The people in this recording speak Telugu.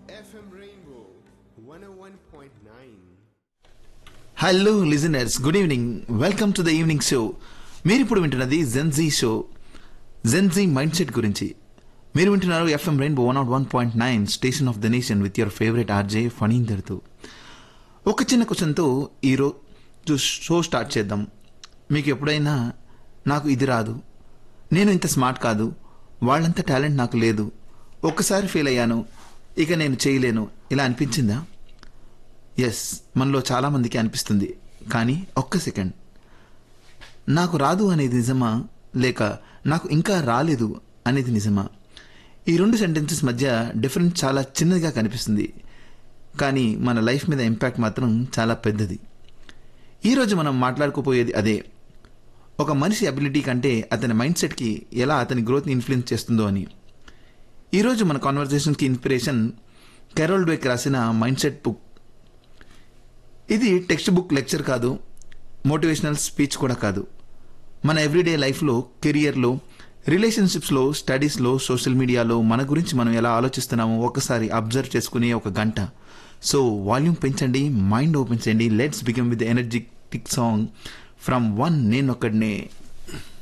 FM Rainbow 101.9. Hello listeners good evening welcome to the evening show మీరు ఇప్పుడు వింటున్నది Gen Z show Gen Z mind set గురించి మీరు వింటున్నారు FM rainbow one naught one point nine station of the nation with your favourite RJ ఫణీందర్తో ఒక చిన్న క్వశ్చన్తో ఈరోజు షో స్టార్ట్ చేద్దాం మీకు ఎప్పుడైనా నాకు ఇది రాదు నేను ఇంత స్మార్ట్ కాదు వాళ్ళంత టాలెంట్ నాకు లేదు ఒక్కసారి ఫెయిల్ అయ్యాను ఇక నేను చేయలేను ఇలా అనిపించిందా ఎస్ మనలో చాలా మందికి అనిపిస్తుంది కానీ ఒక్క సెకండ్ నాకు రాదు అనేది నిజమా లేక నాకు ఇంకా రాలేదు అనేది నిజమా ఈ రెండు సెంటెన్సెస్ మధ్య డిఫరెన్స్ చాలా చిన్నదిగా కనిపిస్తుంది కానీ మన లైఫ్ మీద ఇంపాక్ట్ మాత్రం చాలా పెద్దది ఈరోజు మనం మాట్లాడుకోపోయేది అదే ఒక మనిషి అబిలిటీ కంటే అతని మైండ్ సెట్కి ఎలా అతని గ్రోత్ని ఇన్ఫ్లుయెన్స్ చేస్తుందో అని ఈరోజు మన కాన్వర్జేషన్కి ఇన్స్పిరేషన్ కెరోల్ డేక్ రాసిన మైండ్ సెట్ బుక్ ఇది టెక్స్ట్ బుక్ లెక్చర్ కాదు మోటివేషనల్ స్పీచ్ కూడా కాదు మన ఎవ్రీడే లైఫ్లో కెరియర్లో రిలేషన్షిప్స్లో స్టడీస్లో సోషల్ మీడియాలో మన గురించి మనం ఎలా ఆలోచిస్తున్నామో ఒకసారి అబ్జర్వ్ చేసుకునే ఒక గంట సో వాల్యూమ్ పెంచండి మైండ్ ఓపెన్ చేయండి let's become with energetic song from one నేను ఒక్కడనే